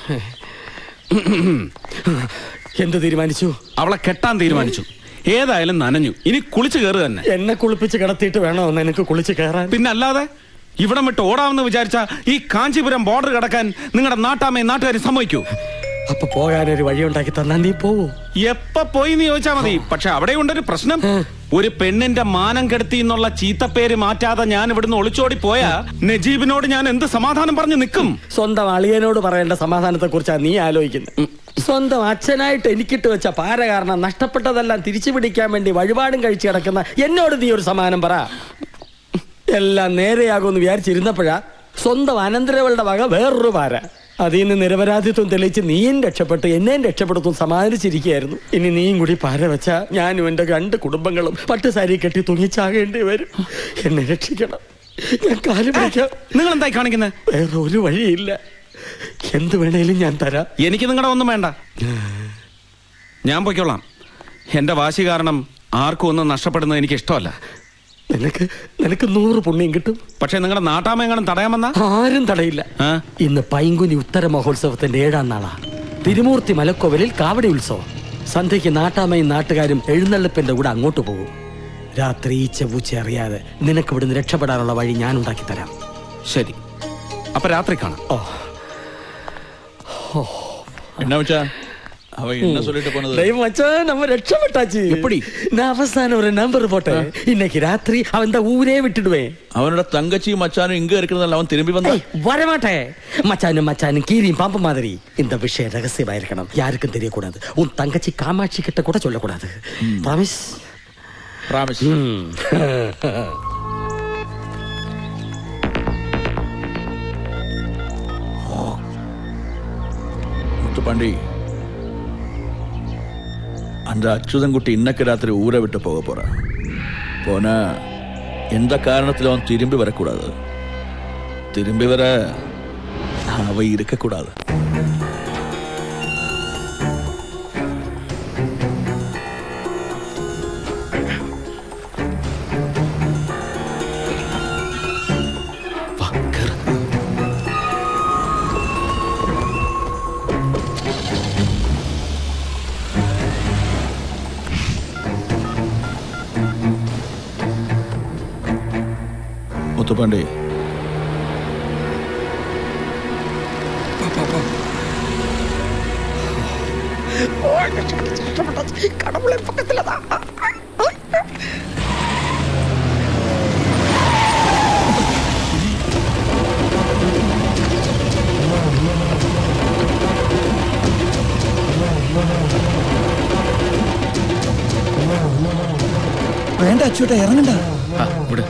എന്ത് തീരുമാനിച്ചു അവളെ കെട്ടാൻ തീരുമാനിച്ചു ഏതായാലും നനഞ്ഞു ഇനി കുളിച്ചു കയറുക തന്നെ എന്നെ കുളിപ്പിച്ച് കിടത്തിയിട്ട് വേണോ നിനക്ക് കുളിച്ച് കയറാൻ പിന്നെ അല്ലാതെ ഇവിടം വിട്ട് ഓടാമെന്ന് വിചാരിച്ച ഈ കാഞ്ചീപുരം ബോർഡർ കടക്കാൻ നിങ്ങളുടെ നാട്ടാമയും നാട്ടുകാർ സമ്മതിക്കൂ അപ്പൊ പോകാനൊരു വഴി ഉണ്ടാക്കി തന്നാ നീ പോവൂ എപ്പ പോയി എന്ന് ചോദിച്ചാ മതി പക്ഷെ അവിടെ ഉണ്ടൊരു പ്രശ്നം ഒരു പെണ്ണിന്റെ മാനം കെടുത്തി എന്നുള്ള ചീത്തപ്പേര് മാറ്റാതെ ഞാൻ ഇവിടുന്ന് ഒളിച്ചോടി പോയാ നജീബിനോട് ഞാൻ എന്ത് സമാധാനം പറഞ്ഞു നിൽക്കും സ്വന്തം അളിയനോട് പറയേണ്ട സമാധാനത്തെ കുറിച്ചാണ് നീ ആലോചിക്കുന്നത് സ്വന്തം അച്ഛനായിട്ട് എനിക്കിട്ട് വെച്ച പാര കാരണം നഷ്ടപ്പെട്ടതെല്ലാം തിരിച്ചു പിടിക്കാൻ വേണ്ടി വഴിപാടും കഴിച്ചു കിടക്കുന്ന എന്നോട് നീ ഒരു സമാധാനം പറ എല്ലാം നേരെയാകുമെന്ന് വിചാരിച്ചിരുന്നപ്പോഴാ സ്വന്തം അനന്തരവളുടെ വക വേറൊരു പാര അതിൽ നിന്ന് നിരപരാധിത്വം തെളിയിച്ച് നീയും രക്ഷപ്പെട്ട് എന്നെയും രക്ഷപ്പെടുത്തും സമാധാനിച്ചിരിക്കുകയായിരുന്നു ഇനി നീയും കൂടി പാര വെച്ചാ ഞാനും എന്റെ രണ്ട് കുടുംബങ്ങളും പട്ട് സാരി കെട്ടി തുങ്ങിച്ചാകേണ്ടി വരും എന്നെ രക്ഷിക്കണം ഞാൻ കാല് പിടിക്കാം നിങ്ങൾ എന്തായി കാണിക്കുന്നത് വേറെ ഒരു വഴിയില്ല എന്ത് വേണേലും ഞാൻ തരാം എനിക്ക് നിങ്ങളുടെ ഒന്നും വേണ്ട ഞാൻ പൊയ്ക്കോളാം എന്റെ വാശി കാരണം ആർക്കും ഒന്നും നഷ്ടപ്പെടുന്നത് എനിക്ക് ഇഷ്ടമല്ല നിനക്ക് നിനക്ക് നൂറ് പുണ്യം കിട്ടും പക്ഷെ നിങ്ങളുടെ നാട്ടാമെങ്ങാനും തടയാമെന്ന ആരും തടയില്ല ഇന്ന് പൈങ്കുനി ഉത്തര മഹോത്സവത്തിന്റെ ഏഴാം നാളാ തിരുമൂർത്തി മലക്കോവിലിൽ കാവടി ഉത്സവം സന്ധ്യയ്ക്ക് നാട്ടാമയും നാട്ടുകാരും എഴുന്നള്ളിപ്പിന്റെ കൂടെ അങ്ങോട്ട് പോകും രാത്രി ഈ ചെവൂച്ച അറിയാതെ നിനക്ക് ഇവിടുന്ന് രക്ഷപ്പെടാനുള്ള വഴി ഞാൻ ഉണ്ടാക്കി തരാം ശരി അപ്പൊ രാത്രി കാണാം என்ன மச்சா அவ என்ன சொல்லிட்டு போனது டேய் மச்சான் நம்ம ரட்சப்பட்டாச்சு எப்படி? நான் அவசானம் ஒரு நம்பர் போட்டேன் இன்னைக்கு ராத்திரி அவன் தான் ஊரே விட்டுடுவேன் அவனோட தங்கச்சியும் மச்சானும் இங்க இருக்கிறதால அவன் திரும்பி வந்தான் ஏய், வரமாட்டேன் மச்சானும் மச்சானும் கீரியும் பாம்பு மாதிரி இந்த விஷயம் ரகசியமா இருக்கணும் யாருக்கும் தெரியக்கூடாது உன் தங்கச்சி காமாட்சி கிட்ட கூட சொல்லக்கூடாது ப்ராமிஸ் ப்ராமிஸ் முத்துப்பாண்டி அந்த அச்சுதன்குட்டி இன்னைக்கு ராத்திரி ஊரை விட்டு போக போறான் போனா எந்த காரணத்திலும் அவன் திரும்பி வரக்கூடாது திரும்பி வர அவ இருக்கக்கூடாது முத்துப்பாண்டி கடவுளை பக்கத்துலதான் വേണ്ട അച്ചൂട്ട ഇറങ്ങണ്ട വിട്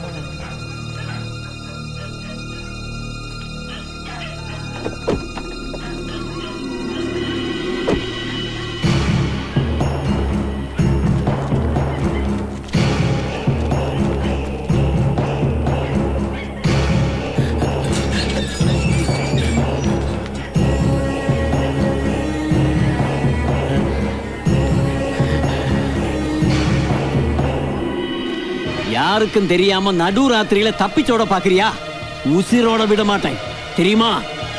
யாருக்கும் தெரியாம நடு ராத்திரியில தப்பிச்சோட பாக்குறியா உசிரோட விட மாட்டேன் தெரியுமா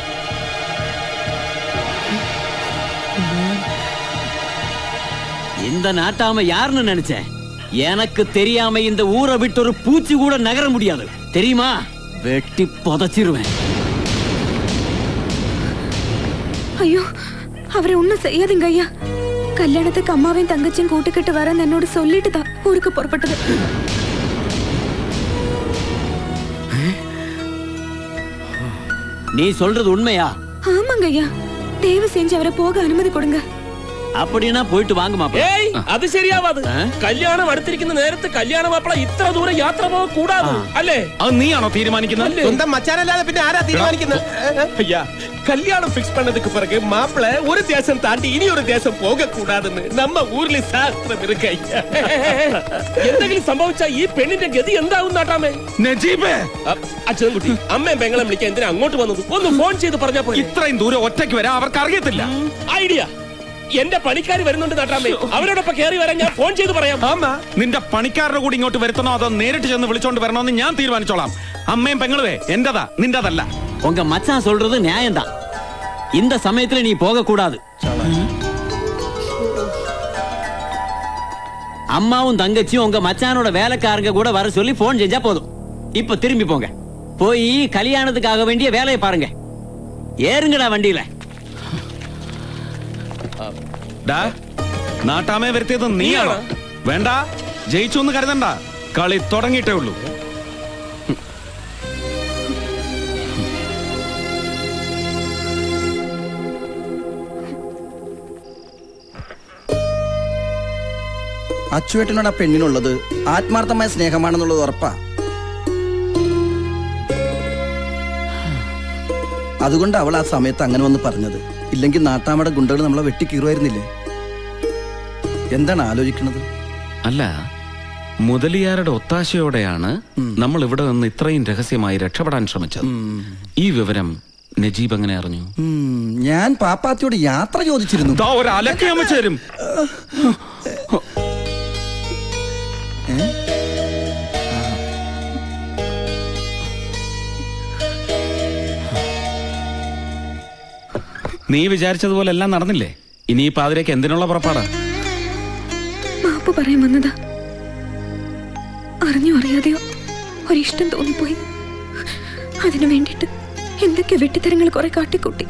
இந்த நாட்டாம யாருன்னு நினைச்சேன் எனக்கு தெரியாம இந்த ஊரை விட்டு ஒரு பூச்சி கூட நகர முடியாது தெரியுமா வெட்டி புதைச்சிருவேன் ஐயோ அவரை ஒண்ணும் செய்யாதீங்க ஐயா கல்யாணத்துக்கு அம்மாவையும் தங்கச்சியும் கூட்டுக்கிட்டு வரேன்னு என்னோட சொல்லிட்டு தான் ஊருக்கு புறப்பட்டது நீ சொல்றது உண்மையா ஆமாங்க ஐயா தயவு செஞ்சு அவரை போக அனுமதி கொடுங்க அப்படின்னா போயிட்டு வாங்க மாப்பிள்ளை. ഏയ് അത് ശരിയാവാത് കല്യാണം അടുത്തിരിക്കുന്ന നേരത്ത് കല്യാണ മാപ്പിള ഇത്ര ദൂരം യാത്ര പോകാൻ കൂടാതെ അല്ലേ അത് നീയാണോ തീരുമാനിക്കുന്നത് സ്വന്തം മച്ചാനല്ലാതെ പിന്നെ ആരാ തീരുമാനിക്കുന്നത് ஐயா கல்யாணம் பிக்ஸ் பண்ணதுக்கு பிறகு மாப்பிள ஒரு தேசம் தாண்டி இனி ஒரு தேசம் போக கூடாதுன்னு நம்ம ஊர்ல சாஸ்திரம் இருக்கு ஐயா എന്തെങ്കിലും സംഭവിച്ചാ ഈ പെണ്ണിന്റെ ഗതി എന്താവും നാട്ടാമേ നജീബ് അച്ഛൻകുട്ടി അമ്മയും പെങ്ങളെ വിളിക്കാൻ എന്തിനാ അങ്ങോട്ട് വന്നത് ഒന്ന് ഫോൺ ചെയ്ത് പറഞ്ഞാ പോലെ ഇത്രയും ദൂരം ഒറ്റയ്ക്ക് വരാൻ അവർക്ക് അറിയത്തില്ല ഐഡിയ എന്റെ പണിക്കാര് വരുന്നുണ്ട് നാട്ടാമേ അവരോടൊപ്പം കയറി വരാൻ ഞാൻ ഫോൺ ചെയ്ത് പറയാം നിന്റെ പണിക്കാരുടെ കൂടി ഇങ്ങോട്ട് വരുത്തണോ അതോ നേരിട്ട് ചെന്ന് വിളിച്ചോണ്ട് വരണോന്ന് ഞാൻ തീരുമാനിച്ചോളാം അമ്മയും പെങ്ങളുവേ എന്റേതാ നിന്റേതല്ല உங்க மச்சான் சொல்றது நியாயம்தான் இந்த சமயத்துல நீ போக கூடாது அம்மாவும் தங்கச்சியும் உங்க மச்சானோட வேலைக்காரங்க கூட வர சொல்லி போன் செஞ்சா போதும் இப்ப திரும்பி போங்க போய் கல்யாணத்துக்காக வேண்டிய வேலையை பாருங்க ஏறுங்கடா வண்டியில ഡാ നാട്ടാമേ വരുത്തിയത് നീയാണോ വേണ്ട ജയിച്ചു എന്ന് കരുതണ്ട കളി തുടങ്ങിയിട്ടേ ഉള്ളൂ അച്ചുവേട്ടനോട് ആ പെണ്ണിനുള്ളത് ആത്മാർത്ഥമായ സ്നേഹമാണെന്നുള്ളത് ഉറപ്പാ അതുകൊണ്ട് അവൾ ആ സമയത്ത് അങ്ങനെ വന്ന് പറഞ്ഞത് ഇല്ലെങ്കിൽ നാട്ടാമയുടെ ഗുണ്ടകൾ നമ്മളെ വെട്ടിക്കീറുമായിരുന്നില്ലേ എന്താണ് ആലോചിക്കുന്നത് അല്ല മുതലിയാരുടെ ഒത്താശയോടെയാണ് നമ്മൾ ഇവിടെ നിന്ന് ഇത്രയും രഹസ്യമായി രക്ഷപ്പെടാൻ ശ്രമിച്ചത് ഈ വിവരം നജീബ് എങ്ങനെ അറിഞ്ഞു ഉം, ഞാൻ പാപ്പാത്തിയോട് യാത്ര ചോദിച്ചിരുന്നു ദാ ഒരു അലക്കയം വെച്ച് തരും ഏ? നീ വിചാരിച്ചതുപോലെ എല്ലാം നടന്നില്ലേ ഇനി ഈ പാതിരേക്ക് എന്തിനുള്ള പുറപ്പാടാ മാപ്പ് പറയാൻ വന്നതാ അറിഞ്ഞോ അറിയാതെയോ ഒരിഷ്ടം തോന്നിപ്പോയി അതിനു വേണ്ടിട്ട് എന്തൊക്കെ വെട്ടിത്തരങ്ങൾ കുറെ കാട്ടിക്കൂട്ടി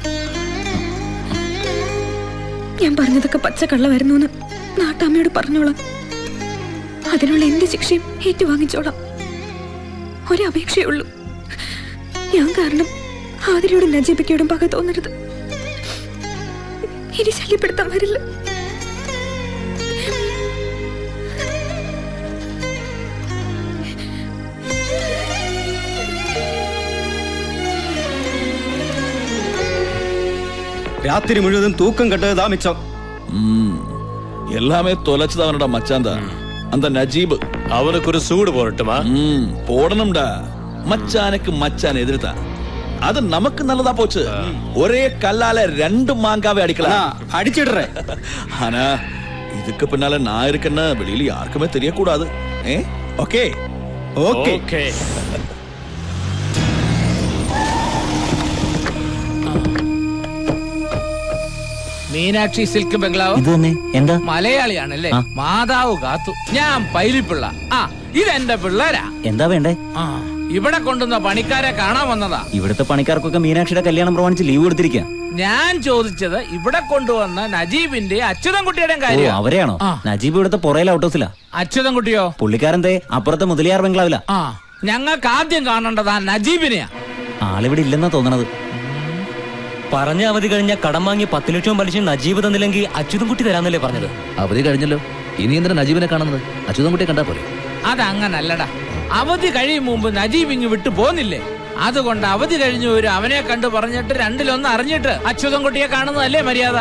ഞാൻ പറഞ്ഞതൊക്കെ പച്ചക്കള്ളമായിരുന്നു എന്ന് നാട്ടാമ്മയോട് പറഞ്ഞോളാം അതിനുള്ള എന്ത് ശിക്ഷയും ഏറ്റുവാങ്ങിച്ചോളാം ഒരപേക്ഷയേ ഉള്ളൂ ഞാൻ കാരണം ആതിരയോടും നജീബിക്കയോടും പക തോന്നരുത് ഇനി ശല്യപ്പെടുത്താൻ വരില്ല രാത്രി മുഴുവൻ തൂക്കം കെട്ടതാ മിച്ചം ம், எல்லாமே தொலைச்சது அவனோட மச்சான் தான் அந்த நஜீப் அவனுக்கு ஒரு சூடு போடட்டுமா ம், போடணும்டா மச்சானுக்கு மச்சான் எதிர்த்தா அது நமக்கு நல்லதா போச்சு ஒரே கல்லால ரெண்டு மாங்காவை அடிக்கலாம் அடிச்சிடுறேன் ஆனா இதுக்கு பின்னால நான் இருக்கேன்னு வெளியில யாருக்குமே தெரியக்கூடாது ஏ okay okay okay Meenakshi silk ബംഗ്ലാവ് ഇത് തന്നെ എന്താ മലയാളിയാണല്ലേ മാതാവ് കാത്തു ഞാൻ പൈലിപ്പിള്ള ആ ഇതെന്റെ പിള്ളേരാ എന്താ വേണ്ടേ ആ ഇവിടെ കൊണ്ടുവന്ന പണിക്കാരെ കാണാൻ വന്നതാ ഇവിടുത്തെ പണിക്കാർക്കൊക്കെ മീനാക്ഷിയുടെ കല്യാണം പ്രമാണിച്ച് ലീവ് എടുത്തിരിക്കുക ഞാൻ ചോദിച്ചത് ഇവിടെ കൊണ്ടുവന്ന നജീബിന്റെ അച്യുതൻകുട്ടിയുടെയും ഓ കാര്യം അവരെയാണോ ആ. നജീബ് ഇവിടുത്തെ പുറയിലെ ഔട്ടോസിലാ അച്യുതൻകുട്ടിയോ പുള്ളിക്കാരന്റെ അപ്പുറത്തെ മുതലിയാർ ബംഗ്ലാവിലാ ആ ഞങ്ങൾക്ക് ആദ്യം കാണേണ്ടത് ആ നജീബിനെയാ ആളിവിടെ ഇല്ലെന്നാ തോന്നണത് പറഞ്ഞ അവധി കഴിഞ്ഞ കടം വാങ്ങി പത്ത് ലക്ഷം പലിശ നജീബ് തന്നില്ലെങ്കിൽ അച്യുതൻകുട്ടി തരാന്നല്ലേ പറഞ്ഞത് അവധി കഴിഞ്ഞല്ലോ ഇനി എന്തിനാ നജീബിനെ കാണുന്നത് അച്യുതൻകുട്ടിയെ കണ്ടാ പോലെ അതങ്ങനല്ലടാ അവധി കഴിയും മുമ്പ് നജീബ് ഇങ്ങ് വിട്ടു പോന്നില്ലേ അതുകൊണ്ട് അവധി കഴിഞ്ഞു ഒരു അവനെ കണ്ടു പറഞ്ഞിട്ട് രണ്ടിലൊന്ന് അറിഞ്ഞിട്ട് അച്യുതൻകുട്ടിയെ കാണുന്നതല്ലേ മര്യാദ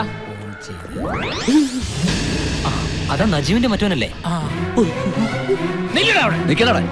അതാ നജീബിന്റെ മറ്റവനല്ലേ നില്ലടാ അവിടെ നിക്കണവിടെ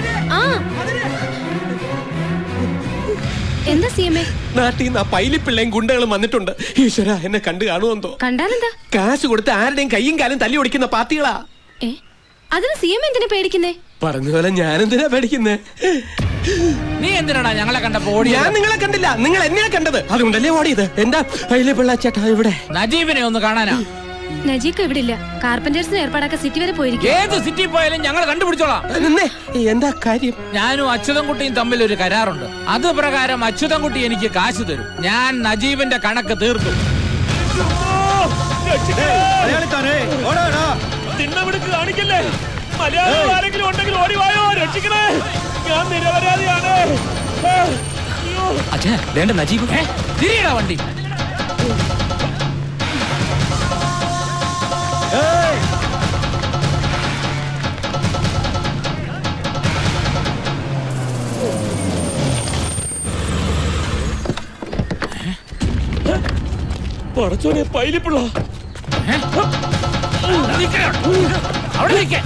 എന്താ സി എം എ നാട്ടിൽ നിന്ന് ആ പൈലിപ്പിള്ളയും ഗുണ്ടകളും വന്നിട്ടുണ്ട് ഈശ്വര എന്നെ കണ്ടു കാണുമെന്തോ കണ്ടാലെന്താ കാശ് കൊടുത്ത് ആരുടെയും കയ്യും കാലും തല്ലി ഓടിക്കുന്ന പാർട്ടികളാ ഏ അതിന് സി എം എന്തിനാ പേടിക്കുന്നേ പറഞ്ഞ പോലെ ഞാനെന്തിനാ പേടിക്കുന്നേ നീ എന്തിനാടാ ഞങ്ങളെ കണ്ടപ്പോ ഓടി ഞാൻ നിങ്ങളെ കണ്ടില്ല നിങ്ങൾ എന്നെയാ കണ്ടത് അതുകൊണ്ടല്ലേ ഓടിയത് എന്താ പൈലിപ്പിള്ള ചേട്ടാ ഇവിടെ നജീബിനെ ഒന്ന് കാണാനാ നജീക്ക് ഇവിടെ ഇല്ല കാർപ്പന്റേഴ്സിന് ഏർപ്പാടാക്ക സിറ്റി വരെ പോയിരിക്കും ഏത് സിറ്റി പോയാലും ഞങ്ങൾ കണ്ടുപിടിച്ചോളാം നിന്നേ എന്താ കാര്യം ഞാനും അച്യുതൻകുട്ടിയും തമ്മിൽ ഒരു കരാറുണ്ട് അത് പ്രകാരം അച്യുതൻകുട്ടി എനിക്ക് കാശ് തരും ഞാൻ നജീബിന്റെ കണക്ക് തീർക്കും തിന്നമിടുക്ക് കാണിക്കല്ലേ മലയാളം ആരെങ്കിലും ഉണ്ടെങ്കിൽ ഓടിവായോ രക്ഷിക്കണേ ഞാൻ നിരപരാധിയാണ് അച്ഛാ വേണ്ട നജീബ് ഏ, തിരിയടാ വണ്ടി പടച്ചോനെ പൈലിപ്പിള്ള നിക്കടാ അവിടെ. അവിടെ നിൽക്കേ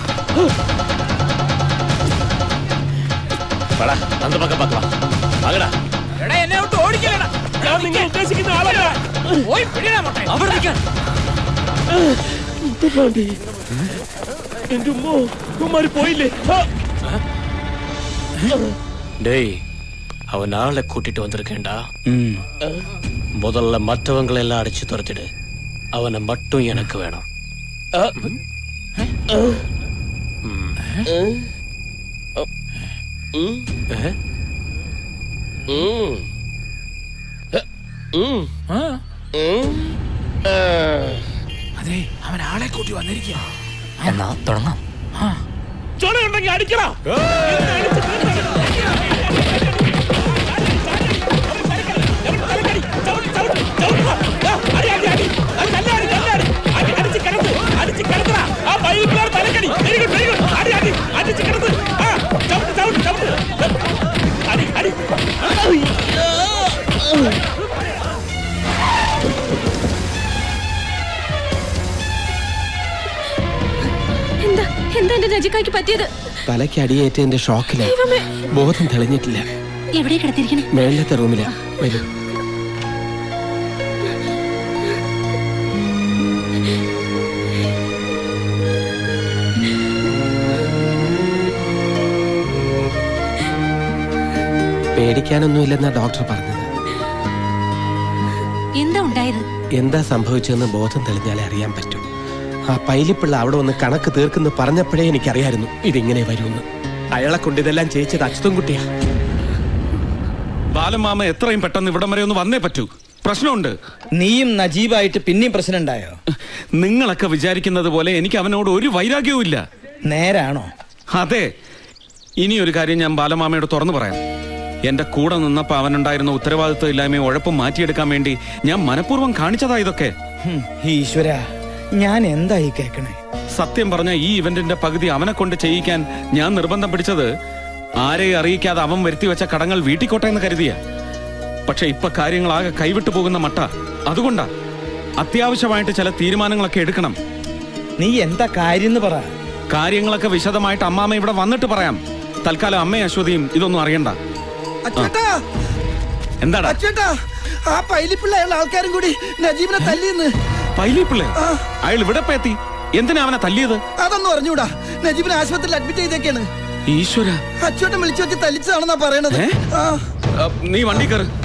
പടാ അന്ത പക്കം പക്കം വാങ്ങടാ എടാ എന്നെ വിട്ട് ഓടിക്കലടാ ഞാൻ നിങ്ങൾ ഉദ്ദേശിക്കുന്ന ആളല്ല പോയി പിടിയടാ മുട്ടേ അവിടെ നിൽക്കാൻ എന്റെ ഉമ്മോ ഉമ്മാര് പോയില്ലേ ആ. ഡേയ് அவன் ஆளை கூட்டிட்டு வந்திருக்கேன்டா முதல்ல மற்றவங்களை எல்லாம் அடிச்சு துரத்திடு அவனை மட்டும் எனக்கு வேணும் அஹ்? അതെ അവൻ ആളെ കൂട്ടി വന്നിരിക്കുക എന്നാ തുടങ്ങാം ചുണയുണ്ടെങ്കിൽ അടിക്കടാ എന്താ എന്താ എന്റെ രജിക്കായ്ക്ക് പറ്റിയത് തലയ്ക്ക് അടിയേറ്റതിന്റെ ഷോക്കില് ദൈവമേ. ബോധം തെളിഞ്ഞിട്ടില്ല എവിടെ കിടത്തിരിക്കണേ മേളത്തെ റൂമില് വരൂ പേടിക്കാനൊന്നുമില്ലെന്നാ ഡോക്ടർ പറഞ്ഞത് എന്താ ഉണ്ടായത് എന്താ സംഭവിച്ചതെന്ന് ബോധം തെളിഞ്ഞാലേ അറിയാൻ പറ്റൂ ആ പൈലിപ്പിള്ള അവിടെ വന്ന് കണക്ക് തീർക്കുന്നു പറഞ്ഞപ്പോഴേ എനിക്കറിയായിരുന്നു ഇതിങ്ങനെ വരുമെന്ന് അയാളെ കൊണ്ട് ഇതെല്ലാം ചെയ്യിച്ചത് അച്യുതം കുട്ടിയാ ബാലമാമ എത്രയും പെട്ടെന്ന് ഇവിടം വരെ ഒന്ന് വന്നേ പറ്റൂ പ്രശ്നമുണ്ട് നീയും നജീബായിട്ട് പിന്നെയും പ്രശ്നം ഉണ്ടായോ നിങ്ങളൊക്കെ വിചാരിക്കുന്നത് പോലെ എനിക്ക് അവനോട് ഒരു വൈരാഗ്യവും ഇല്ല നേരാണോ അതെ ഇനി ഒരു കാര്യം ഞാൻ ബാലമാമയോട് തുറന്നു പറയാം എന്റെ കൂടെ നിന്നപ്പോ അവനുണ്ടായിരുന്ന ഉത്തരവാദിത്വം ഇല്ലായ്മയും ഉഴപ്പും മാറ്റിയെടുക്കാൻ വേണ്ടി ഞാൻ മനഃപൂർവ്വം കാണിച്ചതാ ഇതൊക്കെ ഹും, ഈശ്വര ഞാൻ എന്തായി കേക്കണേ സത്യം പറഞ്ഞ ഈ ഇവന്റിന്റെ പകുതി അവനെ കൊണ്ട് ചെയ്യിക്കാൻ ഞാൻ നിർബന്ധം പിടിച്ചത് ആരെയും അറിയിക്കാതെ അവൻ വരുത്തി വെച്ച കടങ്ങൾ വീട്ടിക്കോട്ടെ എന്ന് കരുതിയ പക്ഷെ ഇപ്പൊ കാര്യങ്ങളാകെ കൈവിട്ടു പോകുന്ന മട്ട അതുകൊണ്ടാ അത്യാവശ്യമായിട്ട് ചില തീരുമാനങ്ങളൊക്കെ എടുക്കണം നീ എന്താ കാര്യം പറ കാര്യങ്ങളൊക്കെ വിശദമായിട്ട് അമ്മാമ്മ ഇവിടെ വന്നിട്ട് പറയാം തൽക്കാലം അമ്മയും അശ്വതിയും ഇതൊന്നും അറിയണ്ട അച്ഛേട്ടാ എന്താടാ അച്ഛേട്ടാ ആ പൈലിപ്പിള്ള അയാൾ ആൾക്കാരും കൂടി നജീബിനെ തല്ലിന്ന് പൈലിപ്പിള്ളേ അയാൾ ഇവിടെ ഇപ്പൊ എത്തി എന്തിനാ അവനെ തല്ലിയത് അതൊന്നും അറിഞ്ഞൂടാ നജീബിനെ ആശുപത്രിയിൽ അഡ്മിറ്റ് ചെയ്തേക്കാണ് ഈശ്വര അച്ഛേട്ടൻ വിളിച്ചു വെച്ച് തല്ലിച്ചതാണെന്നാ പറയണത് ആ നീ വണ്ടി കയറ്